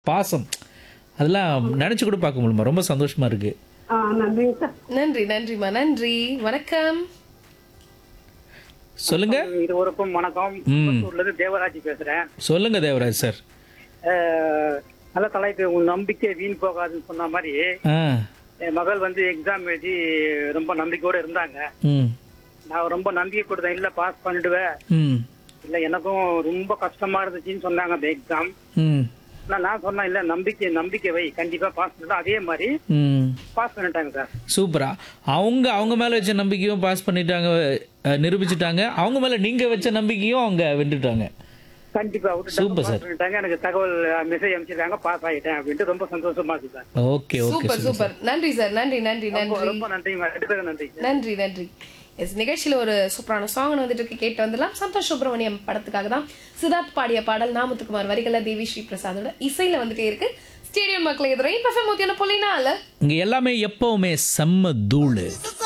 பாசம் அதெல்லாம் நினச்சி கூட பார்க்க முடியுமா ரொம்ப சந்தோஷமா இருக்கு ஆ நன்றிங்க சார் நன்றி நன்றிம்மா நன்றி வணக்கம் சொல்லுங்க இருவருக்கும் வணக்கம் ம். புத்தூர்ல இருந்து தேவராஜ் பேசுறேன் சொல்லுங்க தேவராஜ் சார் அஹ், நல்ல தலைப்பு உன் நம்பிக்கை வீண் போகாதுன்னு சொன்ன மாதிரி ஆ என் மகள் வந்து எக்ஸாம் எழுதி ரொம்ப நம்பிக்கையோட இருந்தாங்க ம் நான் ரொம்ப நம்பிக்கை கொடுத்தேன் இல்ல பாஸ் பண்ணிடுவேன் ம் இல்ல எனக்கும் ரொம்ப கஷ்டமா இருந்துச்சுன்னு சொன்னாங்க அந்த எக்ஸாம் ம் நான் நான் சொன்னேன் இல்ல நம்பிக்கை நம்பிக்கை வை கண்டிப்பா பாஸ் பண்ணிட்டு அதே மாதிரி ம் பாஸ் பண்ணிட்டாங்க சார் சூப்பரா அவங்க அவங்க மேல வச்ச நம்பிக்கையும் பாஸ் பண்ணிட்டாங்க அஹ், நிரூபிச்சிட்டாங்க அவங்க மேல நீங்க வச்ச நம்பிக்கையும் அவங்க வென்றுட்டாங்க கண்டிப்பா Super, விட்டுட்டாங்க sir. பாஸ் பண்ணிட்டாங்க எனக்கு தகவல் மெசேஜ் அனுப்பிச்சிருக்காங்க பாஸ் ஆயிட்டேன் அப்படின்ட்டு ரொம்ப சந்தோஷமா இருக்கு sir okay okay super super நன்றி சார் நன்றி நன்றி ரொம்ப நன்றி ரொம்ப நன்றி ரெண்டு பேரும் நன்றி நன்றி நன்றி எஸ் நிகழ்ச்சியில ஒரு சூப்பரான சாங் வந்துட்டு இருக்கு கேட்டு வந்துடலாம் சந்தோஷ் சுப்பிரமணியம் படத்துக்காக தான் சித்தார்த் பாடிய பாடல் நாமத்துக்குமார் வரிகள தேவி ஸ்ரீ பிரசாதோட இசையில வந்துட்டே இருக்கு ஸ்டேடியம் மக்களை எதிரே பஃபம் முத்தியான பொலினால இங்க எல்லாமே எப்பவுமே செம்ம தூளு